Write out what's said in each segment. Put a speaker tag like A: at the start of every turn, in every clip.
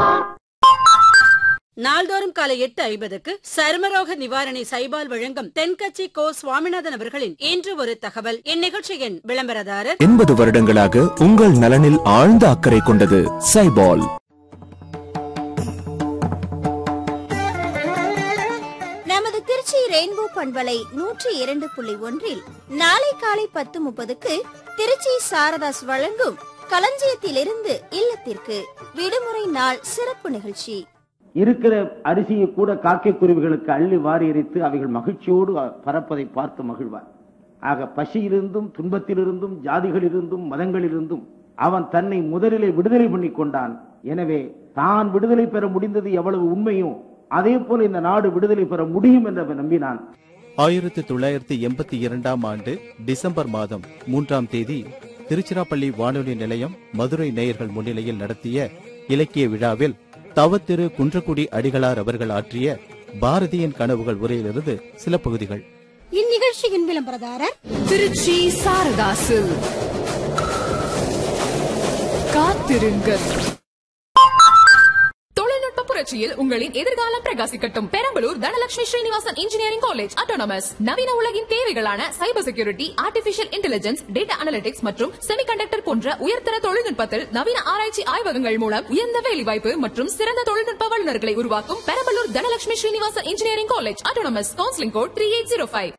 A: நாள்தோறும் காலை எட்டு ஐம்பதுக்கு சருமரோக நிவாரணி சைபால் வழங்கும் தென்கட்சி கோ சுவாமிநாதன் அவர்களின் இன்று ஒரு தகவல் இந்நிகழ்ச்சியின் விளம்பரதாரர்
B: எண்பது வருடங்களாக உங்கள் நலனில் ஆழ்ந்த அக்கறை கொண்டது சைபால்
C: நமது திருச்சி ரெயின்போ பண்பலை நூற்றி இரண்டு புள்ளி ஒன்றில் நாளை காலை பத்து முப்பதுக்கு திருச்சி சாரதாஸ் வழங்கும் களஞ்சியத்திலிருந்து இல்லத்திற்கு விடுமுறை நாள் சிறப்பு நிகழ்ச்சி
D: இருக்கிற அரிசியை கூட காக்கை குருவிகளுக்கு அள்ளி வாரி எரித்து அவைகள் மகிழ்ச்சியோடு பறப்பதை பார்த்து மகிழ்வார் ஆக பசியிலிருந்தும் துன்பத்திலிருந்தும் ஜாதிகளிலிருந்தும் மதங்களிலிருந்தும் அவன் தன்னை முதலிலே விடுதலை பண்ணி கொண்டான் எனவே தான் விடுதலை பெற முடிந்தது எவ்வளவு உண்மையோ அதே போல இந்த நாடு விடுதலை பெற முடியும் என்று அவன் நம்பினான்
E: ஆயிரத்தி தொள்ளாயிரத்தி எண்பத்தி இரண்டாம் ஆண்டு டிசம்பர் மாதம் மூன்றாம் தேதி திருச்சிராப்பள்ளி வானொலி நிலையம் மதுரை நேயர்கள் முன்னிலையில் நடத்திய இலக்கிய விழாவில் தவத்திரு குன்றக்குடி அடிகளார் அவர்கள் ஆற்றிய பாரதியின் கனவுகள் உரையிலிருந்து சில பகுதிகள்
C: இந்நிகழ்ச்சியின் விளம்பரதாரர்
F: திருச்சி சாரதாசு காத்திருங்கள் தொழில்நுட்ப புரட்சியில் உங்களின் எதிர்காலம் பிரகாசிக்கட்டும் Perambalur Dhanalakshmi Srinivasan engineering college autonomous நவீன உலகின் தேவைகளான cyber security artificial intelligence data analytics மற்றும் செமிகண்டக்டர் போன்ற உயர்தர தொழில்நுட்பத்தில் நவீன ஆராய்ச்சி ஆய்வகங்கள் மூலம் உயர்ந்த வேலைவாய்ப்பு மற்றும் சிறந்த தொழில்நுட்ப வல்லுநர்களை உருவாக்கும் Perambalur Dhanalakshmi Srinivasan engineering college autonomous counselling code three eight zero five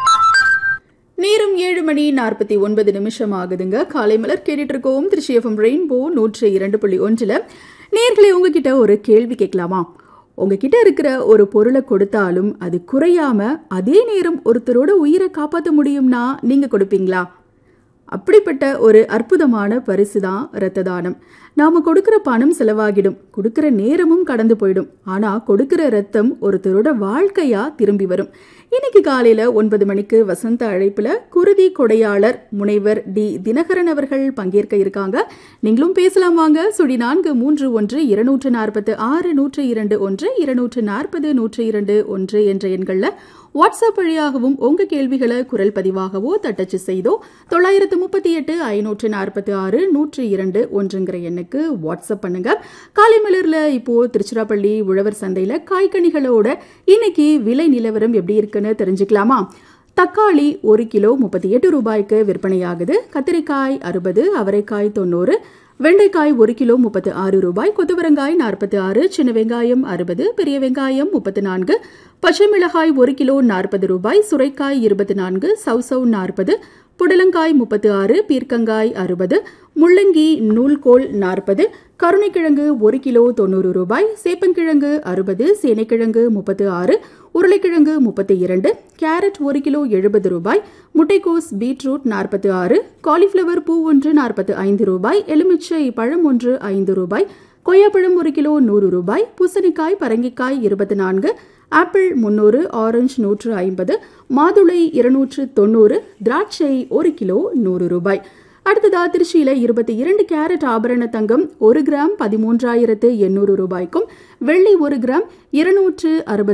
G: நேரம் ஏழு மணி நாற்பத்தி ஒன்பது நிமிஷம் ஆகுதுங்க காலை மலர் கேட்டுட்டு இருக்கோம் திருச்சி எஃப்எம் ரெயின்போ நூற்றி இரண்டு புள்ளி ஒன்றில் நேர்களை உங்ககிட்ட ஒரு கேள்வி கேட்கலாமா உங்ககிட்ட இருக்கிற ஒரு பொருளை கொடுத்தாலும் அது குறையாம அதே நேரம் ஒருத்தரோட உயிரை காப்பாற்ற முடியும்னா நீங்க கொடுப்பீங்களா அப்படிப்பட்ட ஒரு அற்புதமான பரிசு தான் இரத்த தானம் நாம கொடுக்கிற பணம் செலவாகிடும் கொடுக்கிற நேரமும் கடந்து போயிடும் ஆனா கொடுக்கிற ரத்தம் ஒருத்தரோட வாழ்க்கையா திரும்பி வரும் இன்னைக்கு காலையில ஒன்பது மணிக்கு வசந்த அழைப்புல குருதி கொடையாளர் முனைவர் டி தினகரன் அவர்கள் பங்கேற்க இருக்காங்க நீங்களும் பேசலாம் வாங்க சுடி நான்கு மூன்று ஒன்று இருநூற்று நாற்பத்து ஆறு நூற்று இரண்டு ஒன்று இருநூற்று நாற்பது நூற்று இரண்டு ஒன்று என்ற எண்கள்ல வாட்ஸ்அப் வழியாகவும் உங்க கேள்விகளை குரல் பதிவாகவோ தட்டச்சு செய்தோ தொள்ளாயிரத்து முப்பத்தி எட்டு ஐநூற்று நாற்பத்தி ஆறு நூற்று இரண்டு ஒன்றுங்கிற எண்ணுக்கு வாட்ஸ்அப் பண்ணுங்க காலை மலர்ல இப்போ திருச்சிராப்பள்ளி உழவர் சந்தையில காய்கனிகளோட இன்னைக்கு விலை நிலவரம் எப்படி இருக்குன்னு தெரிஞ்சுக்கலாமா தக்காளி ஒரு கிலோ முப்பத்தி எட்டு ரூபாய்க்கு விற்பனையாகுது கத்திரிக்காய் அறுபது அவரைக்காய் தொண்ணூறு வெண்டைக்காய் ஒரு கிலோ முப்பத்து ஆறு ரூபாய் கொத்தவரங்காய் நாற்பத்தி ஆறு சின்ன வெங்காயம் அறுபது பெரிய வெங்காயம் முப்பத்து நான்கு பச்சை மிளகாய் ஒரு கிலோ நாற்பது ரூபாய் சுரைக்காய் இருபத்தி நான்கு சவுசவ் நாற்பது புடலங்காய் முப்பத்து ஆறு பீர்க்கங்காய் அறுபது முள்ளங்கி நூல்கோல் நாற்பது கருணைக்கிழங்கு ஒரு கிலோ தொண்ணூறு ரூபாய் சேப்பங்கிழங்கு அறுபது சேனைக்கிழங்கு முப்பத்து ஆறு உருளைக்கிழங்கு முப்பத்தி இரண்டு கேரட் ஒரு கிலோ எழுபது ரூபாய் முட்டைக்கோஸ் பீட்ரூட் நாற்பத்தி ஆறு காலிஃப்ளவர் பூ ஒன்று நாற்பத்து ஐந்து ரூபாய் எலுமிச்சை பழம் ஒன்று ஐந்து ரூபாய் கொய்யாப்பழம் ஒரு கிலோ நூறு ரூபாய் பூசணிக்காய் பரங்கிக்காய் இருபத்தி நான்கு ஆப்பிள் முன்னூறு ஆரஞ்சு நூற்று ஐம்பது மாதுளை இருநூற்று தொண்ணூறு திராட்சை ஒரு கிலோ நூறு ரூபாய் அடுத்ததா திருச்சியில இருபத்தி இரண்டு கேரட் ஆபரண தங்கம் ஒரு கிராம் பதிமூன்றாயிரத்து எண்ணூறு ரூபாய்க்கும் வெள்ளி ஒரு கிராம் இருநூற்று அறுபது